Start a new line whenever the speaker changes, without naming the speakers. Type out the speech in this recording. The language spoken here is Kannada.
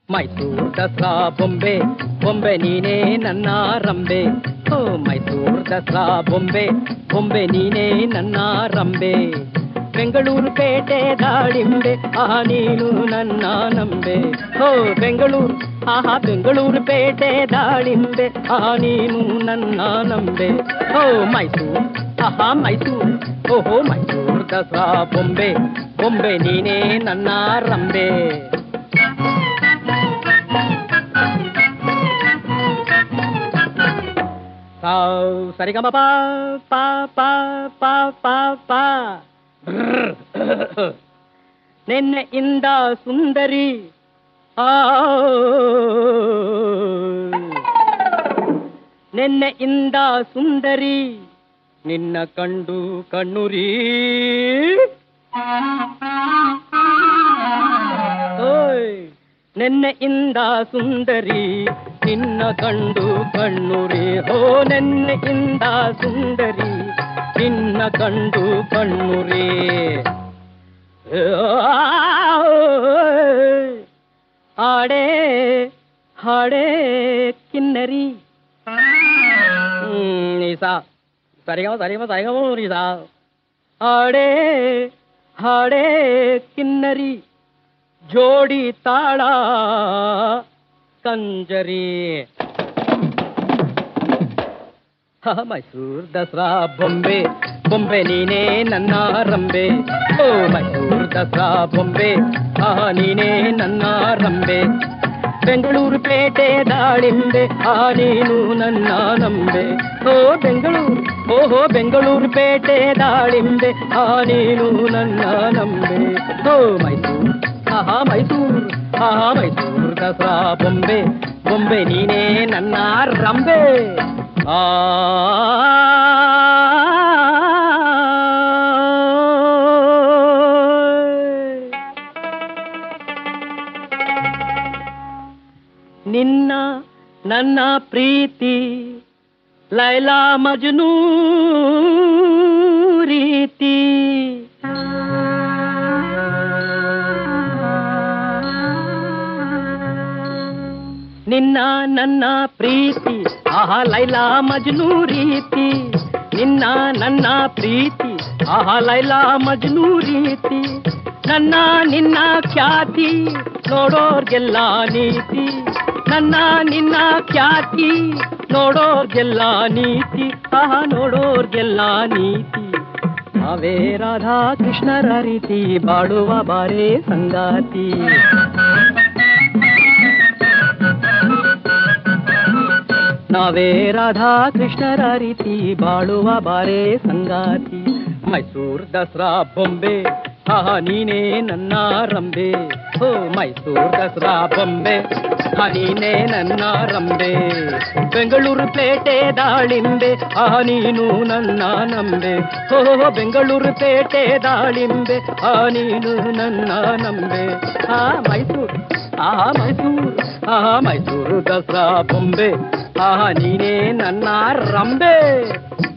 ಮೈಸೂರು ದಸರಾ ಬೊಂಬೆ ಬೊಂಬೆ ನೀನೇ ನನ್ನ ರಂಬೆ ಓ ಮೈಸೂರು ದಸರಾ ಬೊಂಬೆ ಬೊಂಬೆ ನೀನೇ ನನ್ನ ರಂಬೆ ಬೆಂಗಳೂರು ಪೇಟೆ ದಾಳಿಂಬೆ ಆ ನೀನು ನನ್ನ ನಂಬೆ ಓ ಬೆಂಗಳೂರು ಆಹಾ ಬೆಂಗಳೂರು ಪೇಟೆ ದಾಳಿಂಬೆ ಆ ನೀನು ನನ್ನ ನಂಬೆ ಓ ಮೈಸೂರು ಆಹಾ ಮೈಸೂರು ಓಹೋ ಮೈಸೂರು ದಸರಾ ಬೊಂಬೆ ಬೊಂಬೆ ನೀನೇ ನನ್ನ ರಂಬೆ ಸಾವ್ ಸರಿಗಮ ಪಾ ಪಾ ಪಾ ಪಾ ಪಾ ಪಾ ನಿನ್ನೆಯಿಂದ ಸುಂದರಿ ಆ ನಿನ್ನೆಯಿಂದ ಸುಂದರಿ ನಿನ್ನ ಕಂಡು ಕಣ್ಣುರಿ ಓಯ್ ನೆನ್ನೆಯಿಂದ ಸುಂದರಿ ನಿನ್ನ ಕಂಡು ಕಣ್ಣುರಿ ಹೋ ನೆನ್ನೆಯಿಂದ ಸುಂದರಿ ನಿನ್ನ ಕಂಡು ಕಣ್ಣುರಿ ಹಾಡೇ ಹಾಡೇ ಕಿನ್ನರಿ ಹ್ಮ್, ನಿಸಾ ಸರಿಗಮ ಸರಿಗಮ ಸರಿಗಮ ನಿಸಾ ಹಾಡೇ ಹಾಡೇ ಕಿನ್ನರಿ ಜೋಡಿ ತಾಳ ಕಂಜರಿ ಹ, ಮೈಸೂರ್ ದಸರಾ ಬೊಂಬೆ ಬೊಂಬೆ ನೀನೇ ನನ್ನ ರಂಬೆ ಓ ಮೈಸೂರ್ ದಸರಾ ಬೊಂಬೆ ಆ ನೀನೇ ನನ್ನ ರಂಬೆ ಬೆಂಗಳೂರು ಪೇಟೆ ದಾಳಿಂಬೆ ಆ ನೀನು ನನ್ನ ನಂಬೆ ಓ ಬೆಂಗಳೂರು ಓಹೋ ಬೆಂಗಳೂರು ಪೇಟೆ ದಾಳಿಂಬೆ ಆ ನೀನು ನನ್ನ ನಂಬೆ ಓ ಮೈಸೂರು ಆಹಾ ಮೈಸೂರು ಆಹಾ ಮೈಸೂರು ದಸರಾ ಬೊಂಬೆ ಬೊಂಬೆ ನೀನೇ ನನ್ನ ರಂಬೆ ಆ ನಿನ್ನ ನನ್ನ ಪ್ರೀತಿ ಲೈಲಾ ಮಜ್ನೂ ರೀತಿ ನಿನ್ನ ನನ್ನ ಪ್ರೀತಿ ಆಹಾ ಲೈಲಾ ಮಜ್ನೂ ರೀತಿ ನಿನ್ನ ನನ್ನ ಪ್ರೀತಿ ಆಹಾ ಲೈಲಾ ಮಜ್ನೂ ರೀತಿ ನನ್ನ ನಿನ್ನ ಖ್ಯಾತಿ ನೋಡೋರ್ಗೆಲ್ಲ ನೀತಿ ನನ್ನ ನಿನ್ನ ಖ್ಯಾತಿ ನೋಡೋರ್ಗೆಲ್ಲ ನೀತಿ ಆಹಾ ನೋಡೋರ್ಗೆಲ್ಲ ನೀತಿ ನಾವೇ ರಾಧಾ ಕೃಷ್ಣರ ರೀತಿ ಬಾಡುವ ಬಾರೇ ಸಂಗಾತಿ ನಾವೇ ರಾಧಾ ಕೃಷ್ಣರ ರೀತಿ ಬಾಳುವ ಬಾರೇ ಸಂಗಾತಿ ಮೈಸೂರ್ ದಸರಾ ಬೊಂಬೆ ಹಾ ನೀನೇ ನನ್ನ ರಂಬೆ ಓ ಮೈಸೂರ್ ದಸರಾ ಬೊಂಬೆ ಹಾ ನೀನೇ ನನ್ನ ರಂಬೆ ಬೆಂಗಳೂರು ಪೇಟೆ ದಾಳಿಂಬೆ ಆ ನೀನು ನನ್ನ ನಂಬೆ ಓ ಬೆಂಗಳೂರು ಪೇಟೆ ದಾಳಿಂಬೆ ಆ ನೀನು ನನ್ನ ನಂಬೆ ಆ ಮೈಸೂರು ಆ ಮೈಸೂರು ಆ ಮೈಸೂರು ದಸರಾ ಬೊಂಬೆ ಆ ನೀನೇ ನನ್ನ ರಂಬೆ